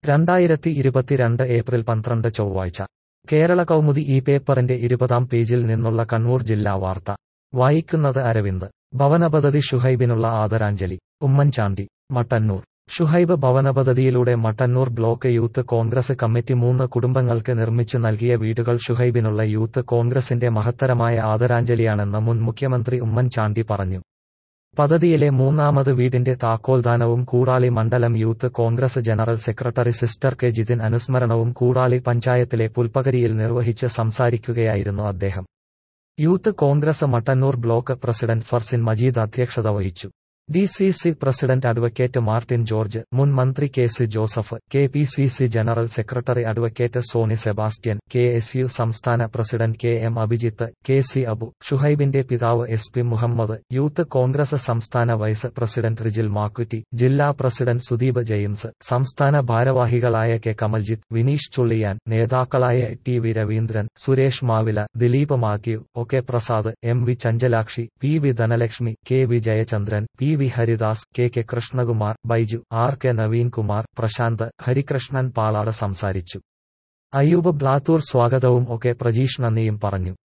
രണ്ടായിരത്തി ഇരുപത്തിരണ്ട് ഏപ്രിൽ പന്ത്രണ്ട് ചൊവ്വാഴ്ച കേരള കൗമുദി ഈ പേപ്പറിന്റെ ഇരുപതാം പേജിൽ നിന്നുള്ള കണ്ണൂർ ജില്ലാ വാർത്ത വായിക്കുന്നത് അരവിന്ദ് ഭവന പദ്ധതി ഷുഹൈബിനുള്ള ആദരാഞ്ജലി ഉമ്മൻചാണ്ടി മട്ടന്നൂർ ഷുഹൈബ് ഭവന പദ്ധതിയിലൂടെ Mattannur block youth Congress committee മൂന്ന് കുടുംബങ്ങൾക്ക് നിർമ്മിച്ചു നൽകിയ വീടുകൾ ഷുഹൈബിനുള്ള യൂത്ത് കോൺഗ്രസിന്റെ മഹത്തരമായ ആദരാഞ്ജലിയാണെന്ന് മുൻ മുഖ്യമന്ത്രി ഉമ്മൻചാണ്ടി പറഞ്ഞു പദ്ധതിയിലെ മൂന്നാമത് വീടിന്റെ താക്കോൽദാനവും കൂടാളി മണ്ഡലം youth Congress general secretary sister K Jithin അനുസ്മരണവും കൂടാളി പഞ്ചായത്തിലെ പുൽപ്പകരിയിൽ നിർവഹിച്ച് സംസാരിക്കുകയായിരുന്നു അദ്ദേഹം youth Congress Mattannur block president Farzin Majeed അധ്യക്ഷത വഹിച്ചു D C C president advocate Martin George മുൻ മന്ത്രി K C Joseph K P C C general secretary advocate Sony Sebastian K S U സംസ്ഥാന president K M Abhijith K C Abu ഷുഹൈബിന്റെ പിതാവ് S P Muhammad youth Congress സംസ്ഥാന വൈസ് പ്രസിഡന്റ് റിജിൽ മാക്കുറ്റി ജില്ലാ പ്രസിഡന്റ് സുദീപ് ജെയിംസ് സംസ്ഥാന ഭാരവാഹികളായ കെ കമൽജിത്ത് വിനീഷ് ചുള്ളിയാൻ നേതാക്കളായ T V Raveendran Suresh Mavila Dileep Mathew O K Prasad M V Chanchalakshi P V Dhanalakshmi K V Jayachandran P V Haridas K K Krishnakumar Baiju R K Naveenkumar Prashanth Harikrishnan Palad സംസാരിച്ചു അയൂബ് ബ്ലാത്തൂർ സ്വാഗതവും ഒക്കെ പ്രജീഷ് നന്ദിയും പറഞ്ഞു